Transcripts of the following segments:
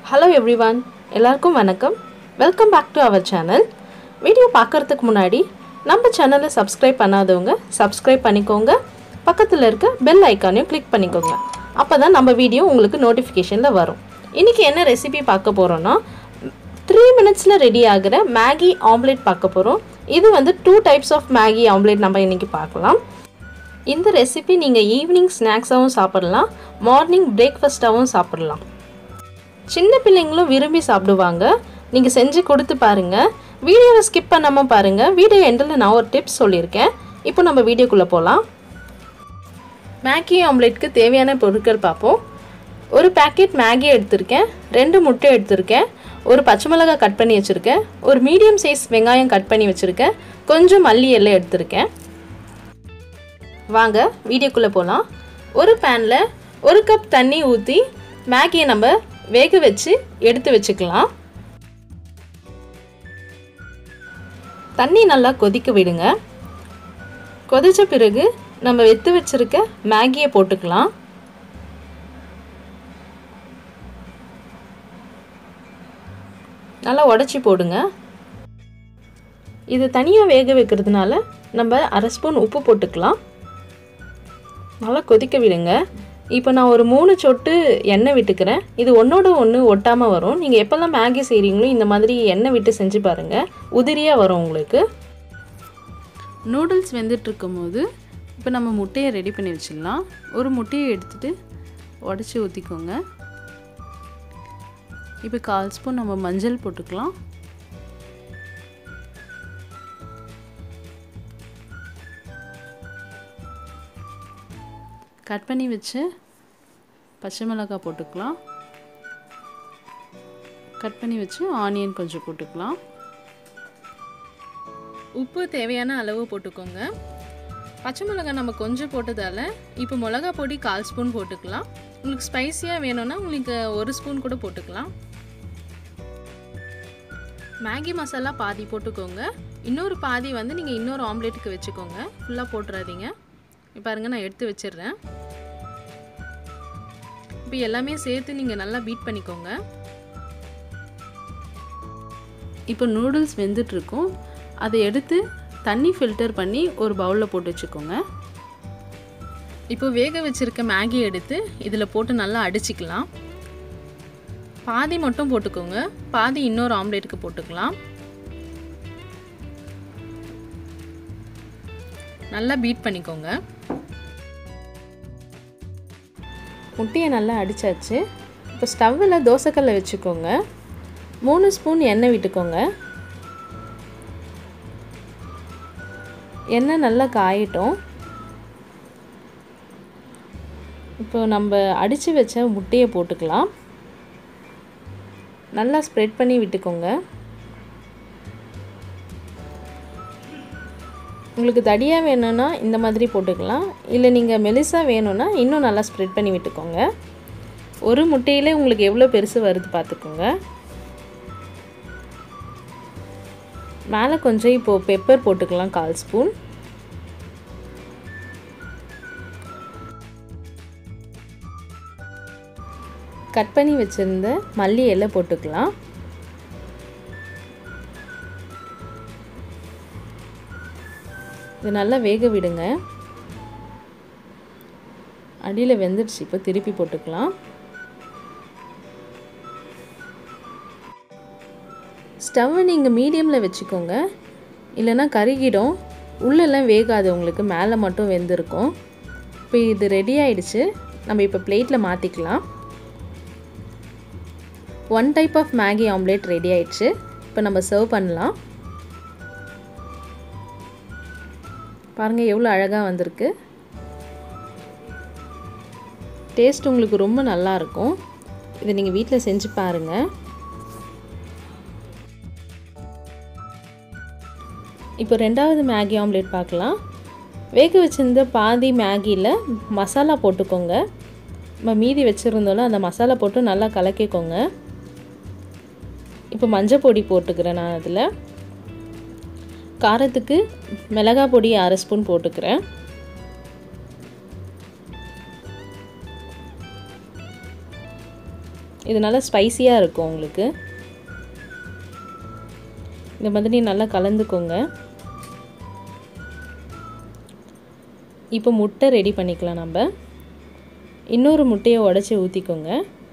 hello everyone எல்லாருக்கும் வணக்கம் welcome back to our channel video பார்க்குறதுக்கு முன்னாடி நம்ம சேனலை சப்ஸ்கிரைப் பண்ணாதவங்க சப்ஸ்கிரைப் பண்ணிக்கோங்க பக்கத்தில் இருக்க பெல் ஐக்கானையும் கிளிக் பண்ணிக்கோங்க அப்போ தான் நம்ம வீடியோ உங்களுக்கு நோட்டிஃபிகேஷனில் வரும் இன்றைக்கி என்ன ரெசிபி பார்க்க போகிறோன்னா த்ரீ மினிட்ஸில் ரெடி ஆகிற மேகி ஆம்லேட் பார்க்க போகிறோம் இது வந்து two types of Maggi omelette நம்ம இன்றைக்கி பார்க்கலாம் இந்த ரெசிபி நீங்கள் ஈவினிங் ஸ்நாக்ஸாகவும் சாப்பிடலாம் மார்னிங் பிரேக்ஃபாஸ்ட்டாகவும் சாப்பிடலாம் சின்ன பிள்ளைங்களும் விரும்பி சாப்பிடுவாங்க நீங்கள் செஞ்சு கொடுத்து பாருங்கள் வீடியோவை ஸ்கிப் பண்ணாமல் பாருங்கள் வீடியோ எண்டில் நான் ஒரு டிப்ஸ் சொல்லியிருக்கேன் இப்போ நம்ம வீடியோக்குள்ளே போகலாம் மேகி ஆம்லேட்க்கு தேவையான பொருட்கள் பார்ப்போம் ஒரு பேக்கெட் மேகி எடுத்திருக்கேன் ரெண்டு முட்டை எடுத்திருக்கேன் ஒரு பச்சை மிளகாய் கட் பண்ணி வச்சுருக்கேன் ஒரு மீடியம் சைஸ் வெங்காயம் கட் பண்ணி வச்சுருக்கேன் கொஞ்சம் மல்லி எல்லாம் எடுத்திருக்கேன் வாங்க வீடியோக்குள்ளே போகலாம் ஒரு பேனில் ஒரு கப் தண்ணி ஊற்றி மேகியை நம்ம வேக வச்சு எடுத்து வச்சுக்கலாம் தண்ணி நல்லா கொதிக்க விடுங்க கொதித்த பிறகு நம்ம வெத்து வச்சுருக்க மேகியை போட்டுக்கலாம் நல்லா உடச்சி போடுங்க இது தனியாக வேக வைக்கிறதுனால நம்ம அரை ஸ்பூன் உப்பு போட்டுக்கலாம் நல்லா கொதிக்க விடுங்க இப்போ நான் ஒரு மூணு சொட்டு எண்ணெய் விட்டுக்கிறேன் இது ஒன்றோட ஒன்று ஒட்டாமல் வரும் நீங்கள் எப்போல்லாம் மேகி செய்கிறீங்களோ இந்த மாதிரி எண்ணெய் விட்டு செஞ்சு பாருங்கள் உதிரியாக வரும் உங்களுக்கு நூடுல்ஸ் வெந்துட்டுருக்கும் போது இப்போ நம்ம முட்டையை ரெடி பண்ணி வச்சிடலாம் ஒரு முட்டையை எடுத்துகிட்டு உடச்சி ஊற்றிக்கோங்க இப்போ கால் ஸ்பூன் நம்ம மஞ்சள் போட்டுக்கலாம் கட் பண்ணி வச்சு பச்சை மிளகாய் போட்டுக்கலாம் கட் பண்ணி வச்சு ஆனியன் கொஞ்சம் போட்டுக்கலாம் உப்பு தேவையான அளவு போட்டுக்கோங்க பச்சை மிளகாய் நம்ம கொஞ்சம் போட்டதால் இப்போ மிளகா பொடி கால் ஸ்பூன் போட்டுக்கலாம் உங்களுக்கு ஸ்பைஸியாக வேணும்னா உங்களுக்கு ஒரு ஸ்பூன் கூட போட்டுக்கலாம் மேகி மசாலா பாதி போட்டுக்கோங்க இன்னொரு பாதி வந்து நீங்கள் இன்னொரு ஆம்லேட்டுக்கு வச்சுக்கோங்க ஃபுல்லாக போட்டுறாதீங்க இப்போ பாருங்கள் நான் எடுத்து வச்சிடுறேன் இப்போ எல்லாமே சேர்த்து நீங்கள் நல்லா பீட் பண்ணிக்கோங்க இப்போ நூடுல்ஸ் வெந்துட்டுருக்கும் அதை எடுத்து தண்ணி ஃபில்டர் பண்ணி ஒரு பவுலில் போட்டு வச்சுக்கோங்க இப்போ வேக வச்சுருக்க மேகி எடுத்து இதில் போட்டு நல்லா அடிச்சிக்கலாம் பாதி மட்டும் போட்டுக்கோங்க பாதி இன்னொரு ஆம்லேட்டுக்கு போட்டுக்கலாம் நல்லா பீட் பண்ணிக்கோங்க முட்டையை நல்லா அடித்தாச்சு இப்போ ஸ்டவ்வில் தோசைக்கல்லை வச்சுக்கோங்க மூணு ஸ்பூன் எண்ணெய் விட்டுக்கோங்க எண்ணெய் நல்லா காயட்டும் இப்போ நம்ம அடித்து வச்ச முட்டையை போட்டுக்கலாம் நல்லா ஸ்ப்ரெட் பண்ணி விட்டுக்கோங்க உங்களுக்கு தடியாக வேணும்னா இந்த மாதிரி போட்டுக்கலாம் இல்லை நீங்கள் மெலிசாக வேணும்னா இன்னும் நல்லா ஸ்ப்ரெட் பண்ணி விட்டுக்கோங்க ஒரு முட்டையிலே உங்களுக்கு எவ்வளோ பெருசு வருது பார்த்துக்கோங்க மேலே கொஞ்சம் இப்போது பெப்பர் போட்டுக்கலாம் கால் ஸ்பூன் கட் பண்ணி வச்சுருந்த மல்லி இலை போட்டுக்கலாம் இது நல்லா வேக விடுங்க அடியில் வெந்துடுச்சு இப்போ திருப்பி போட்டுக்கலாம் ஸ்டவ்வை நீங்கள் மீடியமில் வச்சுக்கோங்க இல்லைன்னா கருகிடும் உள்ளெல்லாம் வேகாது உங்களுக்கு மேலே மட்டும் வெந்திருக்கும் இப்போ இது ரெடி ஆயிடுச்சு நம்ம இப்போ பிளேட்டில் மாற்றிக்கலாம் one type of Maggi omelette ready ஆயிடுச்சு இப்போ நம்ம சர்வ் பண்ணலாம் பாருங்கள் எவ்வளோ அழகாக வந்திருக்கு டேஸ்ட் உங்களுக்கு ரொம்ப நல்லாயிருக்கும் இதை நீங்கள் வீட்டில் செஞ்சு பாருங்கள் இப்போ ரெண்டாவது மேகி ஆம்லேட் பார்க்கலாம் வேக வச்சிருந்த பாதி மேகியில் மசாலா போட்டுக்கோங்க நம்ம மீதி வச்சுருந்தோம்ல அந்த மசாலா போட்டு நல்லா கலக்கிக்கோங்க இப்போ மஞ்சள் பொடி போட்டுக்கிறேன் நான் அதில் காரத்துக்கு மிளகாய் பொடி அரை ஸ்பூன் போட்டுக்கிறேன் இது நல்லா ஸ்பைசியாக இருக்கும் உங்களுக்கு இந்த மாதிரி நல்லா கலந்துக்கோங்க இப்போ முட்டை ரெடி பண்ணிக்கலாம் நம்ம இன்னொரு முட்டையை உடச்சி ஊற்றிக்கோங்க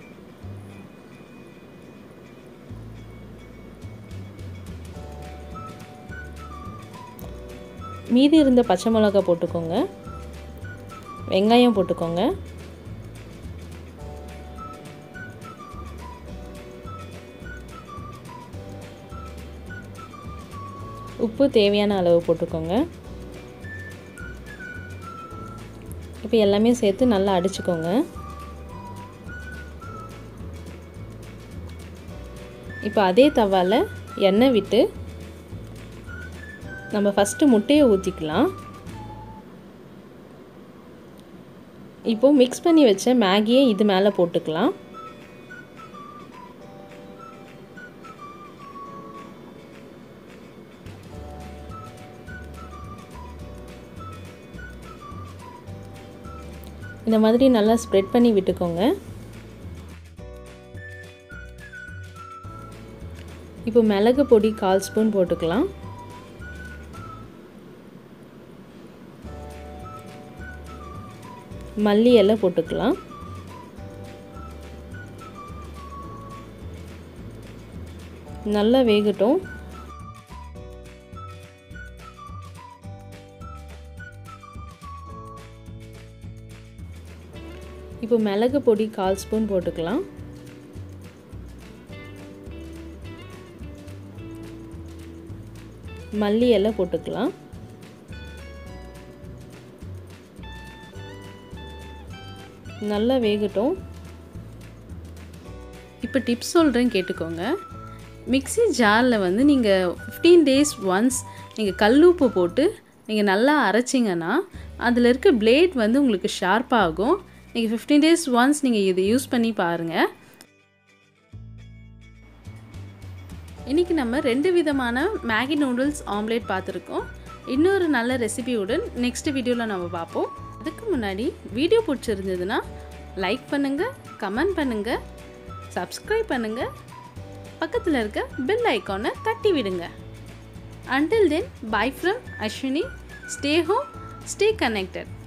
மீதி இருந்த பச்சை மிளகா போட்டுக்கோங்க வெங்காயம் போட்டுக்கோங்க உப்பு தேவையான அளவு போட்டுக்கோங்க இப்போ எல்லாமே சேர்த்து நல்லா அடிச்சுக்கோங்க இப்போ அதே தவாவில் எண்ணெய் விட்டு நம்ம ஃபஸ்ட்டு முட்டையை ஊற்றிக்கலாம் இப்போது மிக்ஸ் பண்ணி வச்ச மேகியை இது மேலே போட்டுக்கலாம் இந்த மாதிரி நல்லா ஸ்ப்ரெட் பண்ணி விட்டுக்கோங்க இப்போ மிளகு பொடி கால் ஸ்பூன் போட்டுக்கலாம் மல்லி இலை போட்டுக்கலாம் நல்லா வேகட்டும் இப்போ மிளகு பொடி கால் ஸ்பூன் போட்டுக்கலாம் மல்லி இலை போட்டுக்கலாம் நல்லா வேகட்டும் இப்போ டிப்ஸ் சொல்கிறேன் கேட்டுக்கோங்க மிக்ஸி ஜாரில் வந்து நீங்கள் ஃபிஃப்டீன் டேஸ் ஒன்ஸ் நீங்கள் கல்லுப்பு போட்டு நீங்கள் நல்லா அரைச்சிங்கன்னா அதில் இருக்க பிளேட் வந்து உங்களுக்கு ஷார்ப்பாகும் நீங்கள் ஃபிஃப்டீன் டேஸ் ஒன்ஸ் நீங்கள் இதை யூஸ் பண்ணி பாருங்கள் இன்றைக்கி நம்ம ரெண்டு விதமான மேகி நூடுல்ஸ் ஆம்லேட் பார்த்துருக்கோம் இன்னொரு நல்ல ரெசிபியுடன் நெக்ஸ்ட் வீடியோவில் நம்ம பார்ப்போம் அதுக்கு முன்னாடி வீடியோ பிடிச்சிருந்ததுன்னா லைக் பண்ணுங்கள் கமெண்ட் பண்ணுங்கள் சப்ஸ்கிரைப் பண்ணுங்கள் பக்கத்தில் இருக்க பெல் ஐக்கானை தட்டி விடுங்க until then bye from Ashwini stay home stay connected